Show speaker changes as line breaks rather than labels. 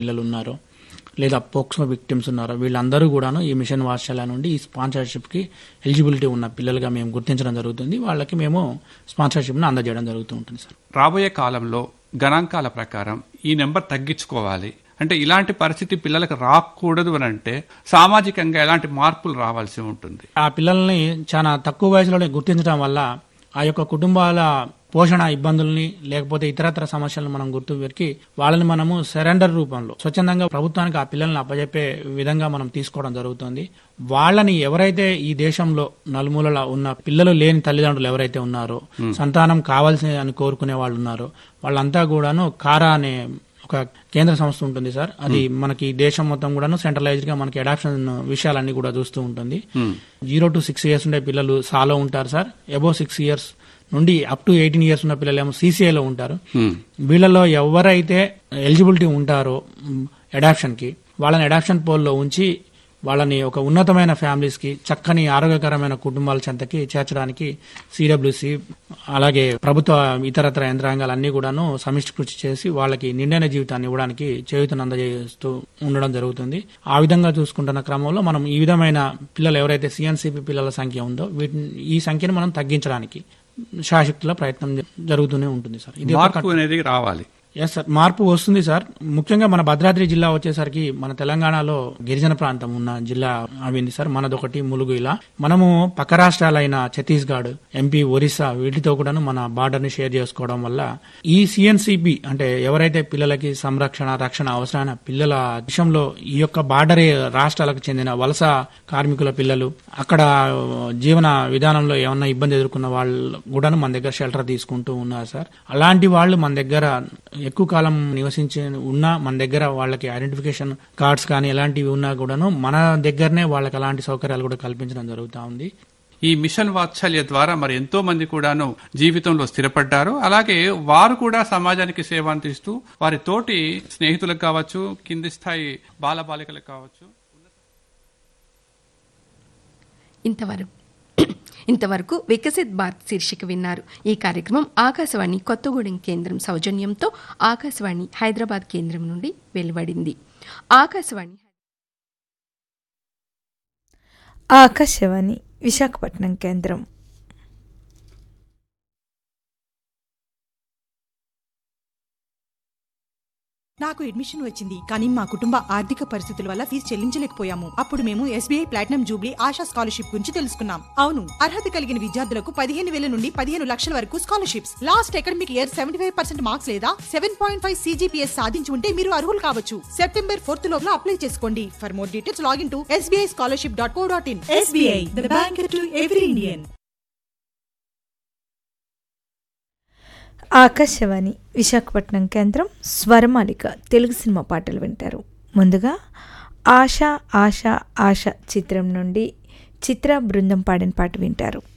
పిల్లలు ఉన్నారో లేదా పోక్సో విక్టిమ్స్ ఉన్నారో వీళ్ళందరూ కూడాను ఈ మిషన్ వాత్సల్య నుండి ఈ స్పాన్సర్షిప్కి ఎలిజిబిలిటీ ఉన్న పిల్లలుగా మేము గుర్తించడం జరుగుతుంది వాళ్ళకి మేము స్పాన్సర్షిప్ను అందజేయడం జరుగుతూ ఉంటుంది సార్
రాబోయే కాలంలో గణాంకాల ప్రకారం ఈ నెంబర్ తగ్గించుకోవాలి అంటే ఇలాంటి పరిస్థితి పిల్లలకు రాకూడదు అని అంటే సామాజికంగా ఎలాంటి మార్పులు రావాల్సి ఉంటుంది
ఆ పిల్లల్ని చాలా తక్కువ వయసులోనే గుర్తించడం వల్ల ఆ యొక్క కుటుంబాల పోషణ ఇబ్బందుల్ని లేకపోతే ఇతరత్ర సమస్యలను మనం గుర్తు పెరికి వాళ్ళని మనము సరెండర్ రూపంలో స్వచ్ఛందంగా ప్రభుత్వానికి ఆ పిల్లల్ని అప్పజెప్పే విధంగా మనం తీసుకోవడం జరుగుతుంది వాళ్ళని ఎవరైతే ఈ దేశంలో నలుమూలల ఉన్న పిల్లలు లేని తల్లిదండ్రులు ఎవరైతే ఉన్నారో సంతానం కావాల్సి అని కోరుకునే వాళ్ళు ఉన్నారో వాళ్ళంతా కూడాను కారా అనే ఒక కేంద్ర సంస్థ ఉంటుంది సార్ అది మనకి దేశం మొత్తం కూడాను సెంట్రలైజ్డ్ గా మనకి అడాప్షన్ విషయాలన్నీ కూడా చూస్తూ ఉంటుంది జీరో టు సిక్స్ ఇయర్స్ ఉండే పిల్లలు సాలో ఉంటారు సార్ అబోవ్ సిక్స్ ఇయర్స్ నుండి అప్ టు ఎయిటీన్ ఇయర్స్ ఉన్న పిల్లలు ఏమో సీసీఐలో ఉంటారు వీళ్ళలో ఎవరైతే ఎలిజిబిలిటీ ఉంటారో అడాప్షన్ కి వాళ్ళని అడాప్షన్ పోల్లో ఉంచి వాళ్ళని ఒక ఉన్నతమైన ఫ్యామిలీస్ కి చక్కని ఆరోగ్యకరమైన కుటుంబాల చెంతకి చేర్చడానికి సిడబ్ల్యూసి అలాగే ప్రభుత్వ ఇతరత్ర యంత్రాంగాలన్నీ కూడాను సమిష్టి కృషి చేసి వాళ్ళకి నిండైన జీవితాన్ని ఇవ్వడానికి చేయుతను అందజేస్తూ ఉండడం జరుగుతుంది ఆ విధంగా చూసుకుంటున్న క్రమంలో మనం ఈ విధమైన పిల్లలు ఎవరైతే సిఎన్సిపి పిల్లల సంఖ్య ఉందో వీటిని ఈ సంఖ్యను మనం తగ్గించడానికి శాశక్తుల ప్రయత్నం జరుగుతూనే ఉంటుంది సార్ ఇది ఒక
మార్పు అనేది రావాలి
ఎస్ సార్ మార్పు వస్తుంది సార్ ముఖ్యంగా మన భద్రాద్రి జిల్లా వచ్చేసరికి మన తెలంగాణలో గిరిజన ప్రాంతం ఉన్న జిల్లా అవింది సార్ మనదొకటి ములుగు ఇలా మనము పక్క రాష్ట్రాలైన ఛత్తీస్గఢ్ ఎంపీ ఒరిస్సా వీటితో కూడాను మన బార్డర్ ని షేర్ చేసుకోవడం వల్ల ఈ సిఎన్సిబి అంటే ఎవరైతే పిల్లలకి సంరక్షణ రక్షణ అవసరమైన పిల్లల విషయంలో ఈ యొక్క బార్డర్ రాష్ట్రాలకు చెందిన వలస కార్మికుల పిల్లలు అక్కడ జీవన విధానంలో ఏమన్నా ఇబ్బంది ఎదుర్కొన్న వాళ్ళు కూడాను మన దగ్గర షెల్టర్ తీసుకుంటూ ఉన్నారు సార్ అలాంటి వాళ్ళు మన దగ్గర ఎక్కువ కాలం నివసించి ఉన్నా మన దగ్గర వాళ్ళకి ఐడెంటిఫికేషన్ కార్డ్స్ కానీ ఎలాంటివి ఉన్నా కూడాను మన దగ్గరనే వాళ్ళకి అలాంటి సౌకర్యాలు కూడా కల్పించడం జరుగుతూ ఉంది
ఈ మిషన్ వాత్సల్య ద్వారా మరి ఎంతో మంది కూడాను జీవితంలో స్థిరపడ్డారు అలాగే వారు కూడా సమాజానికి సేవ అందిస్తూ వారి తోటి స్నేహితులకు కావచ్చు కింది స్థాయి బాలబాలికలకు కావచ్చు
ఇంతవరకు ఇంతవరకు వికసిత్ భారత్ శీర్షిక విన్నారు ఈ కార్యక్రమం ఆకాశవాణి కొత్తగూడెం కేంద్రం సౌజన్యంతో ఆకాశవాణి హైదరాబాద్ కేంద్రం నుండి వెలువడింది ఆకాశవాణి
ఆకాశవాణి విశాఖపట్నం కేంద్రం
నాకు అడ్మిషన్ వచ్చింది కానీ మా కుటుంబ ఆర్థిక పరిస్థితుల వల్ల ఫీజు చెల్లించలేకపోయాము అప్పుడు మేము SBI platinum jubilee Asha scholarship గురించి తెలుసుకున్నాం అవును అర్హత కలిగిన విద్యార్థులకు పదిహేను వేల నుండి పదిహేను లక్షల వరకు scholarships last academic year seventy five percent marks లేదా సెవెన్ పాయింట్ ఫైవ్ సీజీపీఎస్ సాధించి ఉంటే మీరు అర్హులు కావచ్చు సెప్టెంబర్ ఫోర్త్ లోపల అప్లై చేసుకోండి for more details login to SBI scholarship dot co dot in SBI the bank to every Indian
Akashvani Visakhapatnam కేంద్రం Swaramalika Telugu cinema పాటలు వింటారు ముందుగా ఆశ ఆశ ఆశ చిత్రం నుండి చిత్ర బృందం పాడిన పాట వింటారు